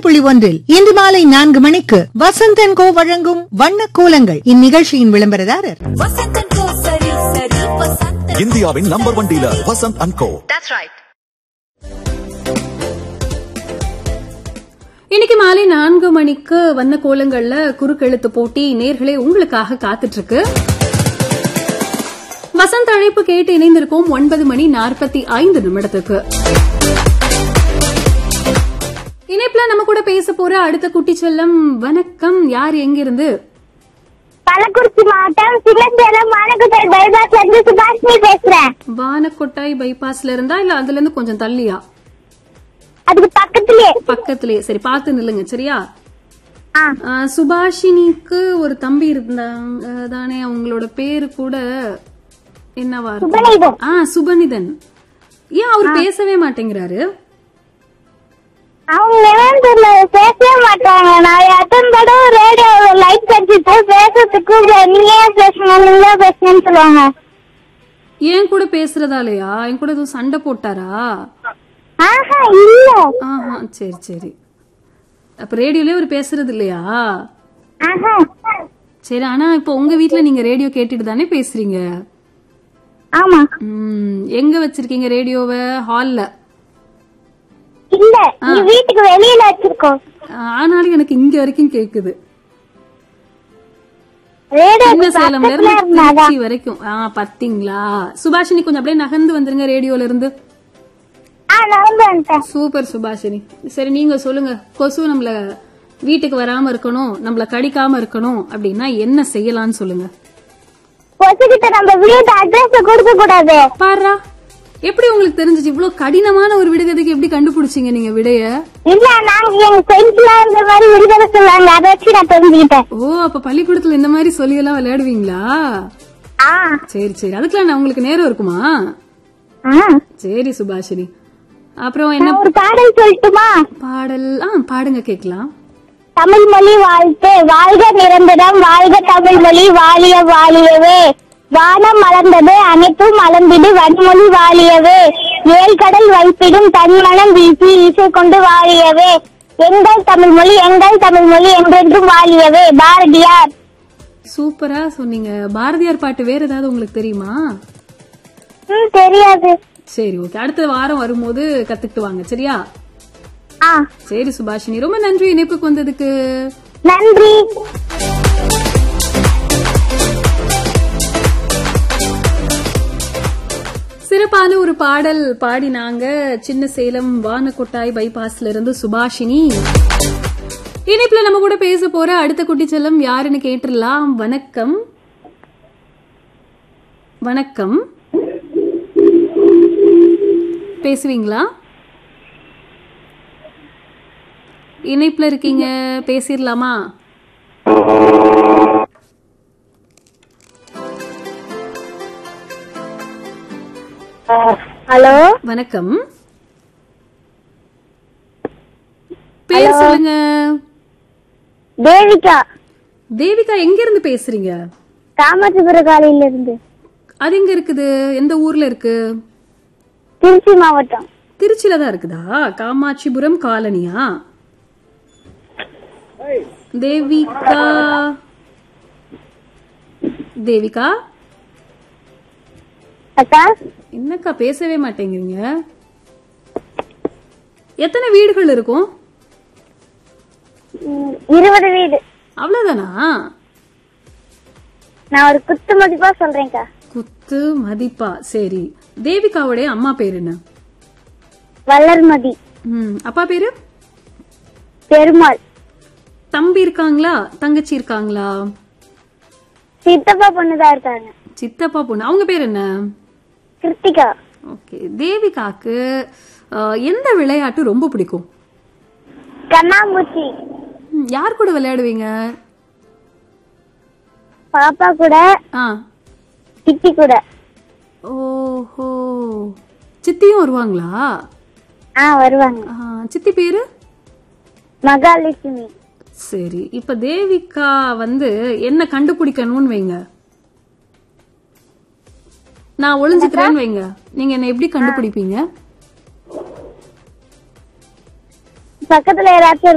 புள்ளி ஒன்றில் இன்று மாலை நான்கு மணிக்கு வசந்தன் கோ வழங்கும் வண்ண கோலங்கள் இந்நிகழ்ச்சியின் விளம்பரதாரர் வசந்தன் கோ சரி சரி வசந்தன் இந்தியாவின் number one dealer Vasanth and co இன்னைக்கு மாலை நான்கு மணிக்கு வண்ண கோலங்கள்ல குறுக்கெழுத்து போட்டி நேர்களே உங்களுக்காக காத்துட்டு இருக்கு வசந்த் அழைப்பு கேட்டு இணைந்திருக்கோம் ஒன்பது மணி நாற்பத்தி ஐந்து நிமிடத்துக்கு இணைப்புல நம்ம கூட பேச போற அடுத்த குட்டி செல்லம் வணக்கம் யார் எங்கிருந்து கள்ளக்குறிச்சி மாவட்டம் சின்னஞ்சேலம் மானக்குட்டை பைபாஸ்ல இருந்து சுபாஷினி பேசுறேன் வானக்கொட்டாய் பைபாஸ்ல இருந்தா இல்ல அதுல இருந்து கொஞ்சம் தள்ளியா அதுக்கு பக்கத்துலயே பக்கத்திலேயே சரி பார்த்து நில்லுங்க சரியா ஆ. ஆ, சுபாஷினிக்கு ஒரு தம்பி இருந்தாங்க தானே அவங்களோட பேரு கூட என்னவா இருக்கும் சுபநீதன். ஆ சுபனிதன் ஏன் அவர் பேசவே மாட்டேங்கிறாரு அவங்க என்னன்னு தெரியல பேசவே மாட்டாங்க நான் எத்தனை தடவை ரேடியோல லைட் கட்டிட்டு பேசுறதுக்கு நீ ஏன் பேசணும் நீங்க பேசணும்னு சொல்லுவாங்க ஏன் கூட பேசுறதாலயா என் கூட எதுவும் சண்டை போட்டாரா ஆஹா இல்ல ஆஹா சரி சரி அப்ப ரேடியோலயே அவர் பேசுறது இல்லையா ஆஹா சரி ஆனா இப்போ உங்க வீட்ல நீங்க ரேடியோ கேட்டுட்டு தானே பேசுறீங்க ஆமா ம், எங்க வச்சிருக்கீங்க ரேடியோவை ஹால்ல இல்ல நீ வீட்டுக்கு வெளியில வச்சிருக்கோம் ஆனாலும் எனக்கு இங்க வரைக்கும் கேக்குது ரேடியோ சின்ன சேலம்ல பக்கத்துல இருந்து இருந்தாதான் திருச்சி வரைக்கும் ஆ பாத்தீங்களா சுபாஷினி கொஞ்சம் அப்படியே நகர்ந்து வந்துருங்க ரேடியோல இருந்து ஆ நான் வந்துட்டேன் சூப்பர் சுபாஷினி சரி நீங்க சொல்லுங்க கொசு நம்மள வீட்டுக்கு வராம இருக்கணும் நம்மள கடிக்காம இருக்கணும் அப்படின்னா என்ன செய்யலாம்னு சொல்லுங்க கொசுகிட்ட நம்ம வீட்டு அட்ரஸ் கொடுக்க கூடாது பாருடா எப்படி உங்களுக்கு தெரிஞ்சுச்சு இவ்வளவு கடினமான ஒரு விடுகதைக்கு எப்படி கண்டுபிடிச்சீங்க நீங்க விடைய இல்ல நாங்க எங்க ஃப்ரெண்ட்ஸ்ல இந்த மாதிரி விடுதலை சொல்லுவாங்க அதை வச்சு நான் தெரிஞ்சுக்கிட்டேன் ஓ அப்ப பள்ளிக்கூடத்துல இந்த மாதிரி சொல்லி எல்லாம் விளையாடுவீங்களா ஆ சரி சரி அதுக்கெல்லாம் நான் உங்களுக்கு நேரம் இருக்குமா ஆ சரி சுபாஷினி அப்புறம் என்ன நான் ஒரு பாடல் சொல்லட்டுமா பாடல் ஆ பாடுங்க கேக்கலாம் தமிழ் மொழி வாழ்த்து வாழ்க நிரந்தரம் வாழ்க தமிழ் மொழி வாழிய வாழியவே வானம் மலர்ந்தது அனைத்தும் மலர்ந்திடு வன்மொழி வாழியவே ஏழ்கடல் வைப்பிடும் தன்மனம் வீசி இசை கொண்டு வாழியவே எங்கள் தமிழ் மொழி எங்கள் தமிழ் மொழி என்றென்றும் வாழியவே பாரதியார் சூப்பரா சொன்னீங்க பாரதியார் பாட்டு வேற ஏதாவது உங்களுக்கு தெரியுமா ம் தெரியாது சரி ஓகே அடுத்த வாரம் வரும்போது கத்துக்கிட்டு வாங்க சரியா ஆ சரி சுபாஷினி ரொம்ப நன்றி இணைப்புக்கு வந்ததுக்கு நன்றி சிறப்பான ஒரு பாடல் பாடினாங்க சின்ன சேலம் வானக்கொட்டாய் பைபாஸ்ல இருந்து சுபாஷினி இணைப்புல நம்ம கூட பேச போற அடுத்த குட்டி செல்லம் யாருன்னு கேட்டுடலாம் வணக்கம் வணக்கம் பேசுவீங்களா இணைப்புல இருக்கீங்க பேசிடலாமா ஹலோ வணக்கம் பேர் சொல்லுங்க தேவிகா தேவிகா எங்க இருந்து பேசுறீங்க காமாட்சிபுர காலையில இருந்து அது எங்க இருக்குது எந்த ஊர்ல இருக்கு திருச்சி மாவட்டம் திருச்சியில தான் இருக்குதா காமாட்சிபுரம் காலனியா தேவிகா தேவிகா அக்கா என்னக்கா பேசவே மாட்டேங்கிறீங்க எத்தனை வீடுகள் இருக்கும் ம், இருபது வீடு அவ்வளவுதானா நான் ஒரு குத்து மதிப்பா சொல்றேன்க்கா குத்து மதிப்பா சரி தேவிகாவுடைய அம்மா பேர் என்ன வளர்மதி ம், அப்பா பேரு பெருமாள் தம்பி இருக்காங்களா தங்கச்சி இருக்காங்களா சித்தப்பா பொண்ணுதான் இருக்காங்க சித்தப்பா பொண்ணு அவங்க பேர் என்ன கிருத்திகா ஓகே தேவிகாக்கு அஹ், எந்த விளையாட்டு ரொம்ப பிடிக்கும் கண்ணாமூச்சி ம், யார் கூட விளையாடுவீங்க பாப்பா கூட ஆ சித்தி கூட ஓஹோ சித்தியும் வருவாங்களா ஆ வருவாங்க ஆ, சித்தி பேரு மகாலட்சுமி சரி இப்ப தேவிகா வந்து என்ன கண்டுபிடிக்கணும்னு வைங்க நான் ஒளிஞ்சுக்கிறேன்னு வைங்க நீங்க என்ன எப்படி கண்டுபிடிப்பீங்க பக்கத்துல யாராச்சும்